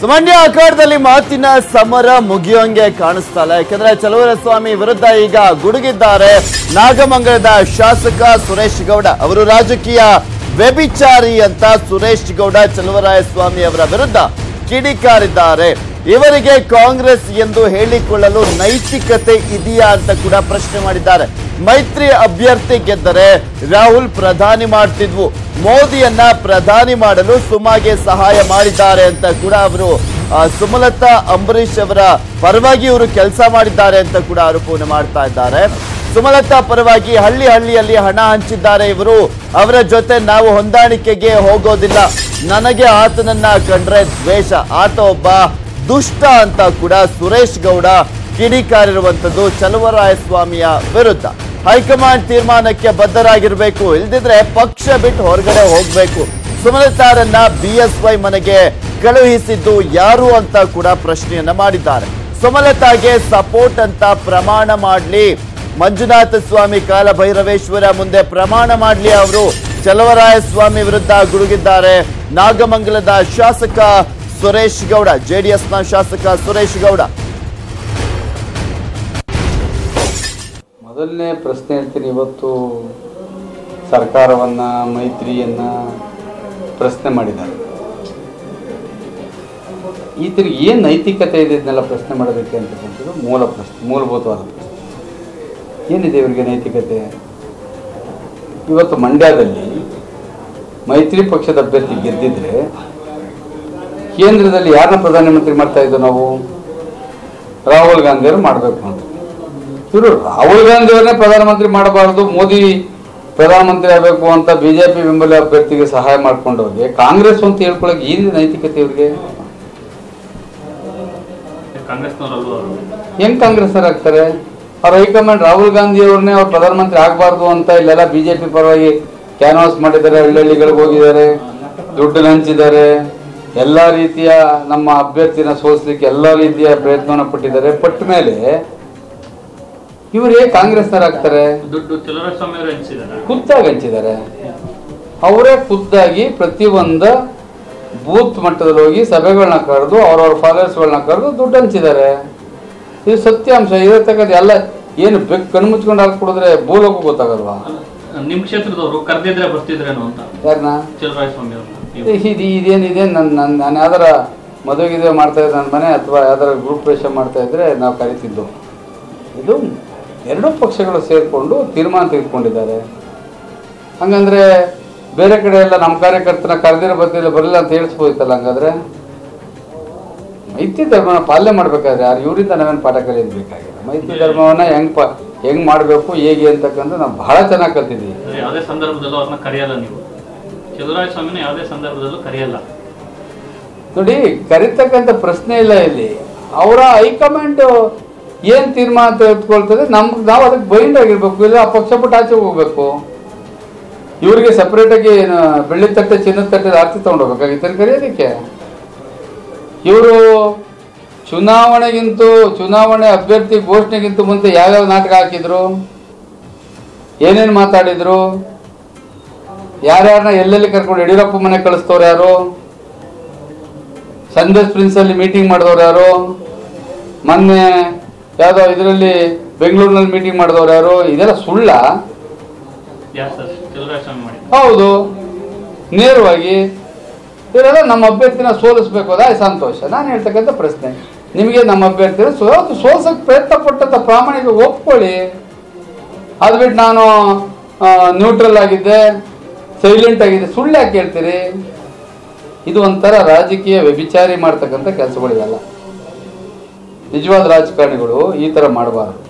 ಸುಮನ್ಯ ಅಖಾಡದಲ್ಲಿ ಮಾತಿನ ಸಮರ ಮುಗಿಯೋಂಗೆ ಕಾಣಿಸ್ತಾ ಇಲ್ಲ ಯಾಕಂದ್ರೆ ಚಲುವರ ಸ್ವಾಮಿ ವಿರುದ್ಧ ಈಗ ಗುಡುಗಿದ್ದಾರೆ ನಾಗಮಂಗಲದ ಶಾಸಕ ಸುರೇಶ್ ಗೌಡ ಅವರು ರಾಜಕೀಯ ವ್ಯಭಿಚಾರಿ ಅಂತ ಸುರೇಶ್ ಗೌಡ ಚಲುವರಾಯ ಸ್ವಾಮಿ ಅವರ ವಿರುದ್ಧ ಕಿಡಿಕಾರಿದ್ದಾರೆ ಇವರಿಗೆ ಕಾಂಗ್ರೆಸ್ ಎಂದು ಹೇಳಿಕೊಳ್ಳಲು ನೈತಿಕತೆ ಇದೆಯಾ ಅಂತ ಕೂಡ ಪ್ರಶ್ನೆ ಮಾಡಿದ್ದಾರೆ ಮೈತ್ರಿ ಅಭ್ಯರ್ಥಿ ಗೆದ್ದರೆ ರಾಹುಲ್ ಪ್ರಧಾನಿ ಮಾಡ್ತಿದ್ವು ಮೋದಿಯನ್ನ ಪ್ರಧಾನಿ ಮಾಡಲು ಸುಮಾಗೆ ಸಹಾಯ ಮಾಡಿದ್ದಾರೆ ಅಂತ ಕೂಡ ಅವರು ಆ, ಸುಮಲತಾ ಅಂಬರೀಶ್ ಅವರ ಪರವಾಗಿ ಇವರು ಕೆಲಸ ಮಾಡಿದ್ದಾರೆ ಅಂತ ಕೂಡ ಆರೋಪವನ್ನು ಮಾಡ್ತಾ ಇದ್ದಾರೆ ಸುಮಲತಾ ಪರವಾಗಿ ಹಳ್ಳಿ ಹಳ್ಳಿಯಲ್ಲಿ ಹಣ ಹಂಚಿದ್ದಾರೆ ಇವರು ಅವರ ಜೊತೆ ನಾವು ಹೊಂದಾಣಿಕೆಗೆ ಹೋಗೋದಿಲ್ಲ ನನಗೆ ಆತನನ್ನ ಕಂಡ್ರೆ ದ್ವೇಷ ಆತ ಒಬ್ಬ ದುಷ್ಟ ಅಂತ ಕೂಡ ಸುರೇಶ್ ಗೌಡ ಕಿಡಿಕಾರಿರುವಂತದ್ದು ಚಲುವರಾಯಸ್ವಾಮಿಯ ವಿರುದ್ಧ ಹೈಕಮಾಂಡ್ ತೀರ್ಮಾನಕ್ಕೆ ಬದ್ಧರಾಗಿರ್ಬೇಕು ಇಲ್ದಿದ್ರೆ ಪಕ್ಷ ಬಿಟ್ಟು ಹೊರಗಡೆ ಹೋಗ್ಬೇಕು ಸುಮಲತಾರನ್ನ ಬಿಎಸ್ವೈ ಮನೆಗೆ ಕಳುಹಿಸಿದ್ದು ಯಾರು ಅಂತ ಕೂಡ ಪ್ರಶ್ನೆಯನ್ನ ಮಾಡಿದ್ದಾರೆ ಸುಮಲತಾಗೆ ಸಪೋರ್ಟ್ ಅಂತ ಪ್ರಮಾಣ ಮಾಡ್ಲಿ ಮಂಜುನಾಥ ಸ್ವಾಮಿ ಕಾಲ ಭೈರವೇಶ್ವರ ಮುಂದೆ ಪ್ರಮಾಣ ಮಾಡ್ಲಿ ಅವರು ಚಲವರಾಯ ಸ್ವಾಮಿ ವಿರುದ್ಧ ಗುಡುಗಿದ್ದಾರೆ ನಾಗಮಂಗಲದ ಶಾಸಕ ಸುರೇಶ್ ಗೌಡ ಜೆಡಿಎಸ್ನ ಶಾಸಕ ಸುರೇಶ್ ಗೌಡ ಮೊದಲನೇ ಪ್ರಶ್ನೆ ಹೇಳ್ತೀನಿ ಇವತ್ತು ಸರ್ಕಾರವನ್ನು ಮೈತ್ರಿಯನ್ನು ಪ್ರಶ್ನೆ ಮಾಡಿದ್ದಾರೆ ಈತನಿಗೆ ಏನು ನೈತಿಕತೆ ಇದೆ ಇದನ್ನೆಲ್ಲ ಪ್ರಶ್ನೆ ಮಾಡೋದಕ್ಕೆ ಅಂತಕ್ಕಂಥದ್ದು ಮೂಲ ಪ್ರಶ್ನೆ ಮೂಲಭೂತವಾದ ಪ್ರಶ್ನೆ ಏನಿದೆ ಇವರಿಗೆ ನೈತಿಕತೆ ಇವತ್ತು ಮಂಡ್ಯದಲ್ಲಿ ಮೈತ್ರಿ ಪಕ್ಷದ ಅಭ್ಯರ್ಥಿ ಗೆದ್ದಿದ್ರೆ ಕೇಂದ್ರದಲ್ಲಿ ಯಾರನ್ನ ಪ್ರಧಾನಮಂತ್ರಿ ಮಾಡ್ತಾ ಇದ್ದೋ ನಾವು ರಾಹುಲ್ ಗಾಂಧಿಯವರು ಮಾಡಬೇಕು ಅಂತ ಇವರು ರಾಹುಲ್ ಗಾಂಧಿ ಅವರನ್ನೇ ಪ್ರಧಾನಮಂತ್ರಿ ಮಾಡಬಾರದು ಮೋದಿ ಪ್ರಧಾನಮಂತ್ರಿ ಆಗಬೇಕು ಅಂತ ಬಿಜೆಪಿ ಬೆಂಬಲ ಅಭ್ಯರ್ಥಿಗೆ ಸಹಾಯ ಮಾಡ್ಕೊಂಡವ್ರಿಗೆ ಕಾಂಗ್ರೆಸ್ ಅಂತ ಹೇಳ್ಕೊಳಕ್ ಏನಿದೆ ನೈತಿಕತೆ ಇವ್ರಿಗೆ ಕಾಂಗ್ರೆಸ್ನವರಲ್ವ ಅವರು ಹೆಂಗ್ ಕಾಂಗ್ರೆಸ್ ಆಗ್ತಾರೆ ಅವ್ರ ಹೈಕಮಾಂಡ್ ರಾಹುಲ್ ಗಾಂಧಿ ಅವ್ರನ್ನೇ ಅವ್ರು ಪ್ರಧಾನಮಂತ್ರಿ ಆಗಬಾರ್ದು ಅಂತ ಇಲ್ಲೆಲ್ಲ ಬಿಜೆಪಿ ಪರವಾಗಿ ಕ್ಯಾನ್ವಾಸ್ ಮಾಡಿದ್ದಾರೆ ಹಳ್ಳಿಗಳಿಗೆ ಹೋಗಿದ್ದಾರೆ ದುಡ್ಡು ಹಂಚಿದ್ದಾರೆ ಎಲ್ಲ ರೀತಿಯ ನಮ್ಮ ಅಭ್ಯರ್ಥಿನ ಸೋಲಿಸ್ಲಿಕ್ಕೆ ಎಲ್ಲ ರೀತಿಯ ಪ್ರಯತ್ನವನ್ನು ಪಟ್ಟಿದ್ದಾರೆ ಪಟ್ಟ ಮೇಲೆ ಇವರೇ ಕಾಂಗ್ರೆಸ್ನವರಾಗ್ತಾರೆ ದುಡ್ಡು ಚಲುವರಾಯಸ್ವಾಮಿ ಅವರು ಹಂಚಿದ್ದಾರೆ ಖುದ್ದಾಗಿ ಹಂಚಿದ್ದಾರೆ ಅವರೇ ಖುದ್ದಾಗಿ ಪ್ರತಿಯೊಂದು ಬೂತ್ ಮಟ್ಟದಲ್ಲಿ ಹೋಗಿ ಸಭೆಗಳನ್ನ ಕರೆದು ಅವ್ರವ್ರ ಫಾಲೋವರ್ಸ್ಗಳನ್ನ ಕರೆದು ದುಡ್ಡು ಹಂಚಿದ್ದಾರೆ ಇದು ಸತ್ಯಾಂಶ ಇರತಕ್ಕಂಥ ಎಲ್ಲ ಏನು ಬೆಕ್ ಕಣ್ಣು ಮುಚ್ಕೊಂಡು ಹಾಕಿ ಕೊಡಿದ್ರೆ ಭೂಲೋಕ ಗೊತ್ತಾಗಲ್ವಾ ನಿಮ್ ಕ್ಷೇತ್ರದವರು ಕರೆದಿದ್ರೆ ಬರ್ತಿದ್ರೇನು ಅಂತ ಯಾರನ್ನ ಚಲುವರಾಯಸ್ವಾಮಿ ಅವರು ಇದು ಇದೇನಿದೆ ನನ್ನ ನನ್ನ ನಾನು ಯಾವ್ದಾರ ಮದುವೆ ಗಿದುವೆ ಮಾಡ್ತಾ ಇದ್ದೆ ನನ್ನ ಮನೆ ಅಥವಾ ಯಾವ್ದಾರ ಗ್ರೂಪ್ ಪ್ರವೇಶ ಮಾಡ್ತಾ ಇದ್ರೆ ನಾವು ಕರಿತಿದ್ದು ಇದು ಎರಡೂ ಪಕ್ಷಗಳು ಸೇರಿಕೊಂಡು ತೀರ್ಮಾನ ತೆಗೆದುಕೊಂಡಿದ್ದಾರೆ ಹಂಗಂದ್ರೆ ಬೇರೆ ಕಡೆ ಎಲ್ಲ ನಮ್ಮ ಕಾರ್ಯಕರ್ತನ ಕರೆದಿರೋ ಬರ್ತಿಲ್ಲ ಬರಲಿಲ್ಲ ಅಂತ ಹೇಳಿಸ್ಬೋದಿತ್ತಲ್ಲ ಹಂಗಾದ್ರೆ ಮೈತ್ರಿ ಧರ್ಮನ ಪಾಲನೆ ಮಾಡ್ಬೇಕಾದ್ರೆ ಯಾರು ಇವರಿಂದ ನಾವೇನು ಪಾಠ ಕಲಿಯೋದು ಬೇಕಾಗಿಲ್ಲ ಮೈತ್ರಿ ಧರ್ಮವನ್ನ ಹೆಂಗ್ ಪ ಹೆಂಗ್ ಮಾಡಬೇಕು ಹೇಗೆ ಅಂತಕ್ಕಂಥ ನಾವು ಬಹಳ ಚೆನ್ನಾಗಿ ಕಲ್ತಿದ್ದೀವಿ ಅಂದ್ರೆ ಯಾವುದೇ ಸಂದರ್ಭದಲ್ಲೂ ಅವ್ರನ್ನ ಕರೆಯಲ್ಲ ನೀವು ಚಲುವರಾಯಸ್ವಾಮಿನ ಯಾವುದೇ ಸಂದರ್ಭದಲ್ಲೂ ಕರೆಯಲ್ಲ ನೋಡಿ ಕರಿತಕ್ಕಂಥ ಪ್ರಶ್ನೆ ಇಲ್ಲ ಇಲ್ಲಿ ಅವರ ಹೈಕಮಾಂಡ್ ಏನ್ ತೀರ್ಮಾನ ತೆಗೆದುಕೊಳ್ತದೆ ನಮ್ಗೆ ನಾವು ಅದಕ್ಕೆ ಬೈಂಡ್ ಆಗಿರ್ಬೇಕು ಇಲ್ಲ ಆ ಪಕ್ಷ ಬಿಟ್ಟು ಆಚೆ ಹೋಗ್ಬೇಕು ಇವರಿಗೆ ಸಪರೇಟ್ ಆಗಿ ಏನು ಬೆಳ್ಳಿ ತಟ್ಟೆ ಚಿನ್ನದ ತಟ್ಟೆ ಆರ್ತಿ ತಗೊಂಡೋಗ್ಬೇಕಾಗಿತ್ತು ಕರೆಯೋದಕ್ಕೆ ಇವರು ಚುನಾವಣೆಗಿಂತೂ ಚುನಾವಣೆ ಅಭ್ಯರ್ಥಿ ಘೋಷಣೆಗಿಂತ ಮುಂದೆ ಯಾವ್ಯಾವ ನಾಟಕ ಹಾಕಿದ್ರು ಏನೇನು ಮಾತಾಡಿದ್ರು ಯಾರ್ಯಾರನ್ನ ಎಲ್ಲೆಲ್ಲಿ ಕರ್ಕೊಂಡು ಯಡಿಯೂರಪ್ಪ ಮನೆ ಕಳಿಸ್ತವ್ರು ಯಾರು ಸಂದೇಶ್ ಪ್ರಿನ್ಸ್ ಅಲ್ಲಿ ಮೀಟಿಂಗ್ ಮಾಡಿದವ್ರು ಯಾರು ಮೊನ್ನೆ ಯಾವ್ದೋ ಇದರಲ್ಲಿ ಬೆಂಗಳೂರಿನಲ್ಲಿ ಮೀಟಿಂಗ್ ಮಾಡಿದವ್ರು ಯಾರು ಇದೆಲ್ಲ ಸುಳ್ಳ ಯಾರು ಸರ್ ಚಲುವರಾಯಸ್ವಾಮಿ ಮಾಡಿ ಹೌದು ನೇರವಾಗಿ ಇವರೆಲ್ಲ ನಮ್ಮ ಅಭ್ಯರ್ಥಿನ ಸೋಲಿಸ್ಬೇಕು ಅದ ಸಂತೋಷ ನಾನು ಹೇಳ್ತಕ್ಕಂಥ ಪ್ರಶ್ನೆ ನಿಮಗೆ ನಮ್ಮ ಅಭ್ಯರ್ಥಿನ ಸೋತು ಸೋಲ್ಸಕ್ಕೆ ಪ್ರಯತ್ನ ಪಟ್ಟಂತ ಪ್ರಾಮಾಣಿಕ ಒಪ್ಕೊಳ್ಳಿ ಅದು ಬಿಟ್ಟು ನಾನು ನ್ಯೂಟ್ರಲ್ ಆಗಿದ್ದೆ ಸೈಲೆಂಟ್ ಆಗಿದೆ ಸುಳ್ಳು ಯಾಕೆ ಹೇಳ್ತೀರಿ ಇದು ಒಂಥರ ರಾಜಕೀಯ ವ್ಯಭಿಚಾರಿ ಮಾಡ್ತಕ್ಕಂಥ ಕೆಲಸಗಳಿವೆಲ್ಲ ನಿಜವಾದ ರಾಜಕಾರಣಿಗಳು ಈ ಥರ ಮಾಡಬಾರ್ದು